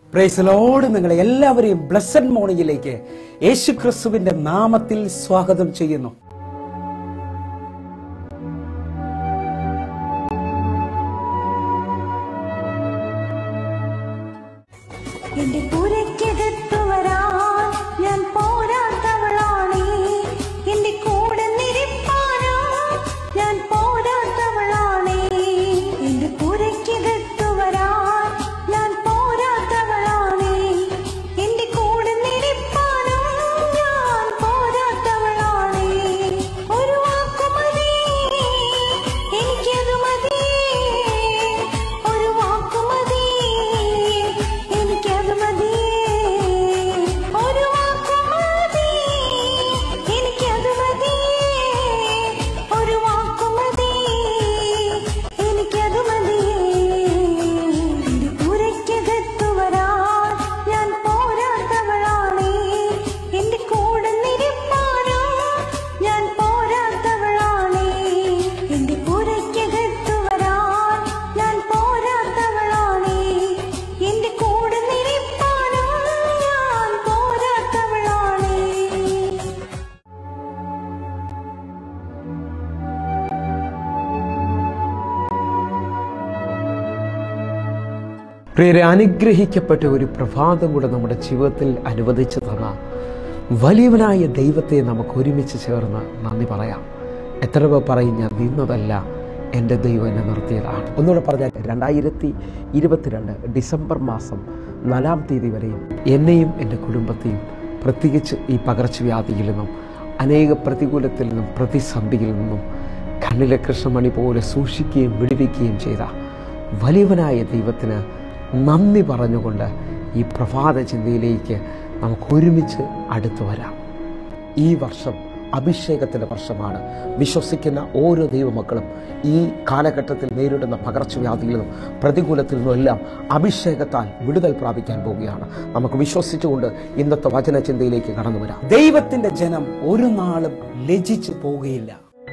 പ്രൈസലോട് നിങ്ങളെ എല്ലാവരെയും ബ്ലസ്സഡ് മോർണിംഗിലേക്ക് യേശു ക്രിസ്തുവിന്റെ നാമത്തിൽ സ്വാഗതം ചെയ്യുന്നു എന്റെ പുരയ്ക്കകത്തു വരാൻ ഞാൻ പോരാത്തവളാണേ എന്റെ കൂടെ നിരപ്പാനോ ഞാൻ പോരാത്തവളാണേ എന്റെ പുരയ്ക്കകത്തു വരാൻ ഞാൻ പോരാത്തവളാണേ എന്റെ കൂടെ നിരപ്പാനോ ഞാൻ പോരാത്തവളാണേ ഒരു വാക്കു മതി എനിക്കത് മതി ഒരു വാക്കു മതി എനിക്കത് മതി ഒരു വാക്കു മതി എനിക്കത് മതി ഒരു വാക്കു മതി എനിക്കത് മതി എന്റെ പുരയ്ക്കകത്തു വരാൻ ഞാൻ പോരാത്തവളാണേ എന്റെ കൂടെ നിരപ്പാനോ ഞാൻ പോരാത്തവളാണേ എന്റെ പുരയ്ക്കകത്തു വരാൻ ഞാൻ പോരാത്തവളാണേ എന്റെ കൂടെ നിരപ്പാനോ ഞാൻ പോരാത്തവളാണേ പ്രിയരെ അനുഗ്രഹിക്കപ്പെട്ട ഒരു പ്രഭാതം കൂടെ നമ്മുടെ ജീവിതത്തിൽ അനുവദിച്ചു തന്ന വലിയവനായ ദൈവത്തെ നമുക്ക് ഒരുമിച്ച് ചേർന്ന് നന്ദി പറയാം എത്ര പേർ പറയും ഞാൻ നിന്നതല്ല എൻ്റെ ദൈവം എന്നെ നിർത്തിയതാണ് ഒന്നുകൂടെ പറഞ്ഞാൽ രണ്ടായിരത്തി ഇരുപത്തിരണ്ട് ഡിസംബർ മാസം നാലാം തീയതി വരെയും എന്നെയും എൻ്റെ കുടുംബത്തെയും പ്രത്യേകിച്ച് ഈ പകർച്ചവ്യാധിയിൽ നിന്നും അനേക പ്രതികൂലത്തിൽ നിന്നും പ്രതിസന്ധിയിൽ നിന്നും കണ്ണിലെ കൃഷ്ണമണി പോലെ സൂക്ഷിക്കുകയും വിടുവിക്കുകയും ചെയ്ത വലിയവനായ ദൈവത്തിന് നന്ദി പറഞ്ഞുകൊണ്ട് ഈ പ്രഭാത ചിന്തയിലേക്ക് നമുക്ക് ഒരുമിച്ച് അടുത്തു വരാം ഈ വർഷം അഭിഷേകത്തിൻ്റെ വർഷമാണ് വിശ്വസിക്കുന്ന ഓരോ ദൈവമക്കളും ഈ കാലഘട്ടത്തിൽ നേരിടുന്ന പകർച്ചവ്യാധിയിൽ നിന്നും പ്രതികൂലത്തിൽ നിന്നും എല്ലാം അഭിഷേകത്താൽ വിടുതൽ പ്രാപിക്കാൻ പോവുകയാണ് നമുക്ക് വിശ്വസിച്ചുകൊണ്ട് ഇന്നത്തെ വചന ചിന്തയിലേക്ക് കടന്നു വരാം ദൈവത്തിന്റെ ജനം ഒരു നാളും ലജിച്ചു പോവുകയില്ല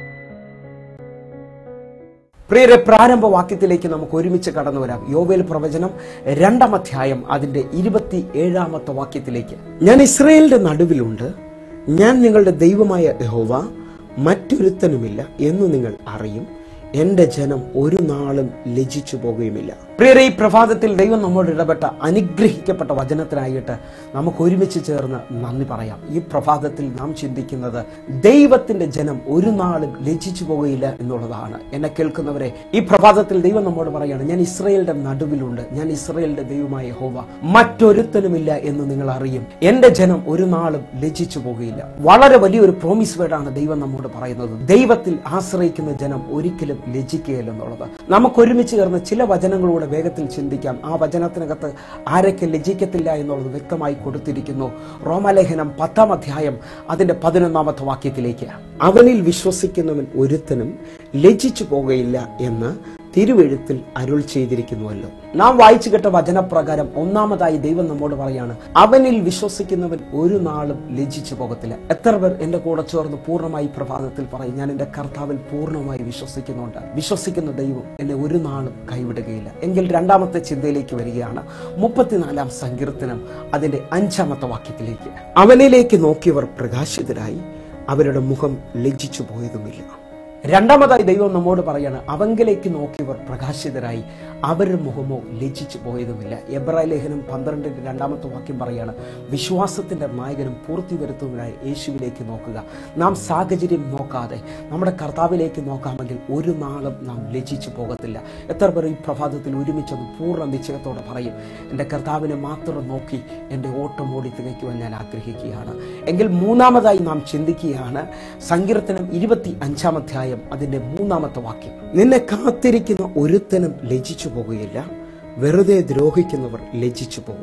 പ്രിയരെ പ്രാരംഭ വാക്യത്തിലേക്ക് നമുക്ക് ഒരുമിച്ച് കടന്നു വരാം യോവേൽ പ്രവചനം രണ്ടാം അധ്യായം അതിന്റെ ഇരുപത്തി ഏഴാമത്തെ വാക്യത്തിലേക്ക് ഞാൻ ഇസ്രയേലിന്റെ നടുവിലുണ്ട് ഞാൻ നിങ്ങളുടെ ദൈവമായ യഹോവ മറ്റൊരുത്തനുമില്ല എന്ന് നിങ്ങൾ അറിയും എന്റെ ജനം ഒരു നാളും ലജിച്ചു പോകുകയുമില്ല പ്രിയരെ ഈ പ്രഭാതത്തിൽ ദൈവം നമ്മോട് ഇടപെട്ട അനുഗ്രഹിക്കപ്പെട്ട വചനത്തിനായിട്ട് നമുക്ക് ഒരുമിച്ച് ചേർന്ന് നന്ദി പറയാം ഈ പ്രഭാതത്തിൽ നാം ചിന്തിക്കുന്നത് ദൈവത്തിന്റെ ജനം ഒരു നാളും ലജിച്ചു പോകുകയില്ല എന്നുള്ളതാണ് എന്നെ കേൾക്കുന്നവരെ ഈ പ്രഭാതത്തിൽ ദൈവം നമ്മോട് പറയാണ് ഞാൻ ഇസ്രയേലിന്റെ നടുവിലുണ്ട് ഞാൻ ഇസ്രയേലിന്റെ ദൈവമായ ഹോവ മറ്റൊരുത്തനുമില്ല എന്ന് നിങ്ങൾ അറിയും എന്റെ ജനം ഒരു നാളും ലജിച്ചു പോകുകയില്ല വളരെ വലിയൊരു പ്രോമിസ് വേർഡാണ് ദൈവം നമ്മോട് പറയുന്നത് ദൈവത്തിൽ ആശ്രയിക്കുന്ന ജനം ഒരിക്കലും ലജിക്കുകയില്ല എന്നുള്ളത് നമുക്ക് ഒരുമിച്ച് ചേർന്ന് ചില വചനങ്ങളൂടെ വേഗത്തിൽ ചിന്തിക്കാം ആ വചനത്തിനകത്ത് ആരൊക്കെ ലജിക്കത്തില്ല എന്നുള്ളത് വ്യക്തമായി കൊടുത്തിരിക്കുന്നു റോമലേഖനം പത്താം അധ്യായം അതിന്റെ പതിനൊന്നാമത്തെ വാക്യത്തിലേക്ക് അവനിൽ വിശ്വസിക്കുന്നവൻ ഒരുത്തനും ലജിച്ചു പോകുകയില്ല എന്ന് തിരുവെഴുത്തിൽ അരുൾ ചെയ്തിരിക്കുന്നുവല്ലോ നാം വായിച്ചു കേട്ട വചനപ്രകാരം ഒന്നാമതായി ദൈവം നമ്മോട് പറയാണ് അവനിൽ വിശ്വസിക്കുന്നവൻ ഒരു നാളും ലജിച്ചു പോകത്തില്ല എത്ര പേർ എന്റെ കൂടെ ചേർന്ന് പൂർണ്ണമായി പ്രഭാതത്തിൽ പറയും ഞാൻ എന്റെ കർത്താവിൽ പൂർണ്ണമായി വിശ്വസിക്കുന്നുണ്ട് വിശ്വസിക്കുന്ന ദൈവം എന്നെ ഒരു നാളും കൈവിടുകയില്ല എങ്കിൽ രണ്ടാമത്തെ ചിന്തയിലേക്ക് വരികയാണ് മുപ്പത്തിനാലാം സങ്കീർത്തനം അതിന്റെ അഞ്ചാമത്തെ വാക്യത്തിലേക്ക് അവനിലേക്ക് നോക്കിയവർ പ്രകാശിതരായി അവരുടെ മുഖം ലജ്ജിച്ചു പോയതുമില്ല രണ്ടാമതായി ദൈവം നമ്മോട് പറയാണ് അവങ്കിലേക്ക് നോക്കിയവർ പ്രകാശിതരായി അവരുടെ മുഖമോ ലജ്ജിച്ചു പോയതുമില്ല എബ്രായ ലേഖനം പന്ത്രണ്ടിന്റെ രണ്ടാമത്തെ വാക്യം പറയാണ് വിശ്വാസത്തിന്റെ നായകനും പൂർത്തി വരുത്തുന്നതിനായി യേശുവിലേക്ക് നോക്കുക നാം സാഹചര്യം നോക്കാതെ നമ്മുടെ കർത്താവിലേക്ക് നോക്കാമെങ്കിൽ ഒരു നാളും നാം ലജ്ജിച്ചു പോകത്തില്ല എത്ര പേർ ഈ പ്രഭാതത്തിൽ ഒരുമിച്ചത് പൂർണ്ണ നിശ്ചയത്തോടെ പറയും എൻ്റെ കർത്താവിനെ മാത്രം നോക്കി എൻ്റെ ഓട്ടം ഓടി തികയ്ക്കുവാൻ ഞാൻ ആഗ്രഹിക്കുകയാണ് എങ്കിൽ മൂന്നാമതായി നാം ചിന്തിക്കുകയാണ് സങ്കീർത്തനം ഇരുപത്തി അഞ്ചാം അധ്യായം അതിന്റെ മൂന്നാമത്തെ വാക്യം നിന്നെ കാത്തിരിക്കുന്ന ഒരുത്തനും ലജിച്ചു പോകുകയില്ല വെറുതെ ദ്രോഹിക്കുന്നവർ ലജിച്ചു പോകും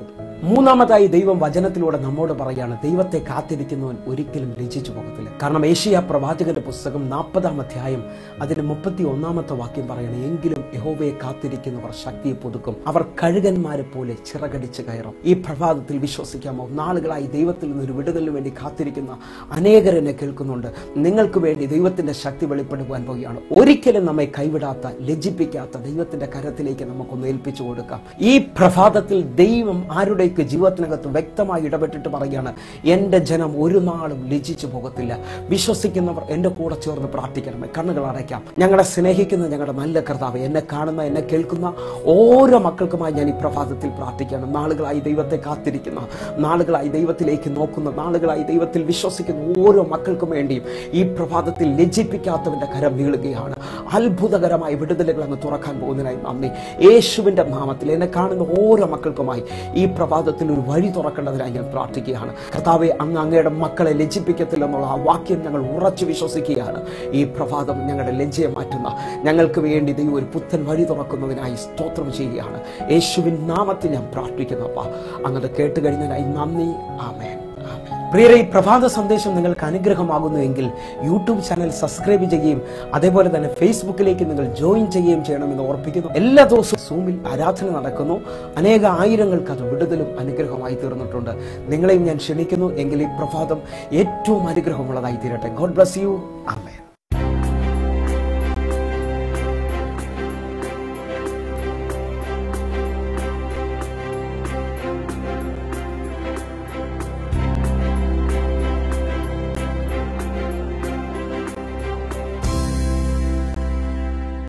മൂന്നാമതായി ദൈവം വചനത്തിലൂടെ നമ്മോട് പറയാണ് ദൈവത്തെ കാത്തിരിക്കുന്നവൻ ഒരിക്കലും ലജിച്ചു പോകത്തില്ല കാരണം ഏഷ്യ പ്രവാചകന്റെ പുസ്തകം നാൽപ്പതാം അധ്യായം അതിന്റെ മുപ്പത്തി ഒന്നാമത്തെ വാക്യം പറയണം എങ്കിലും യഹോവയെ കാത്തിരിക്കുന്നവർ ശക്തിയെ പുതുക്കും അവർ കഴുകന്മാരെ പോലെ ചിറകടിച്ച് കയറും ഈ പ്രഭാതത്തിൽ വിശ്വസിക്കാമോ നാളുകളായി ദൈവത്തിൽ നിന്ന് ഒരു വിടുതലിന് വേണ്ടി കാത്തിരിക്കുന്ന അനേകരെന്നെ കേൾക്കുന്നുണ്ട് നിങ്ങൾക്ക് വേണ്ടി ദൈവത്തിന്റെ ശക്തി വെളിപ്പെടുവാൻ പോവുകയാണ് ഒരിക്കലും നമ്മെ കൈവിടാത്ത ലജ്ജിപ്പിക്കാത്ത ദൈവത്തിന്റെ കരത്തിലേക്ക് നമുക്കൊന്ന് ഏൽപ്പിച്ചു കൊടുക്കാം ഈ പ്രഭാതത്തിൽ ദൈവം ആരുടെയൊക്കെ ജീവിതത്തിനകത്ത് വ്യക്തമായി ഇടപെട്ടിട്ട് പറയുകയാണ് എൻ്റെ ജനം ഒരു നാളും ലജ്ജിച്ചു പോകത്തില്ല വിശ്വസിക്കുന്നവർ എൻ്റെ കൂടെ ചേർന്ന് പ്രാർത്ഥിക്കണമേ കണ്ണുകൾ അടയ്ക്കാം ഞങ്ങളെ സ്നേഹിക്കുന്ന ഞങ്ങളുടെ നല്ല കർത്താവ് എന്നെ കാണുന്ന എന്നെ കേൾക്കുന്ന ഓരോ മക്കൾക്കുമായി ഞാൻ ഈ പ്രഭാതത്തിൽ പ്രാർത്ഥിക്കണം നാളുകളായി ദൈവത്തെ കാത്തിരിക്കുന്ന നാളുകളായി ദൈവത്തിലേക്ക് നോക്കുന്ന നാളുകളായി ദൈവത്തിൽ വിശ്വസിക്കുന്ന ഓരോ മക്കൾക്കും വേണ്ടിയും ഈ പ്രഭാതത്തിൽ ലജ്ജിപ്പിക്കാത്തവന്റെ കരം നീളുകയാണ് അത്ഭുതകരമായ വിടുതലുകൾ അങ്ങ് തുറക്കാൻ പോകുന്നതിനായി നന്ദി യേശുവിന്റെ നാമത്തിൽ എന്നെ കാണുന്ന ഓരോ മക്കൾക്കുമായി ഈ പ്രഭാതത്തിൽ ഒരു വഴി തുറക്കേണ്ടതിനായി ഞാൻ പ്രാർത്ഥിക്കുകയാണ് കർത്താവെ അങ്ങ് അങ്ങയുടെ മക്കളെ ലജ്ജിപ്പിക്കത്തില്ലെന്നുള്ള ആ വാക്യം ഞങ്ങൾ ഉറച്ചു വിശ്വസിക്കുകയാണ് ഈ പ്രഭാതം ഞങ്ങളുടെ ലജ്ജയെ മാറ്റുന്ന ഞങ്ങൾക്ക് വേണ്ടി ദൈവം ഒരു പുത്തൻ വഴി തുറക്കുന്നതിനായി സ്തോത്രം ചെയ്യുകയാണ് യേശുവിൻ നാമത്തിൽ ഞാൻ പ്രാർത്ഥിക്കുന്നു അപ്പ അങ്ങനെ കേട്ട് കഴിഞ്ഞതിനായി നന്ദി ആമേൻ ആമേൻ. പ്രിയരെ ഈ പ്രഭാത സന്ദേശം നിങ്ങൾക്ക് അനുഗ്രഹമാകുന്നുവെങ്കിൽ യൂട്യൂബ് ചാനൽ സബ്സ്ക്രൈബ് ചെയ്യുകയും അതേപോലെ തന്നെ ഫേസ്ബുക്കിലേക്ക് നിങ്ങൾ ജോയിൻ ചെയ്യുകയും ചെയ്യണമെന്ന് ഓർപ്പിക്കുന്നു എല്ലാ ദിവസവും സൂമിൽ ആരാധന നടക്കുന്നു അനേക ആയിരങ്ങൾക്ക് അത് വിടുതലും അനുഗ്രഹമായി തീർന്നിട്ടുണ്ട് നിങ്ങളെയും ഞാൻ ക്ഷണിക്കുന്നു എങ്കിൽ ഈ പ്രഭാതം ഏറ്റവും അനുഗ്രഹമുള്ളതായി തീരട്ടെ ഗോഡ് ബ്ലസ് യു ആമേൻ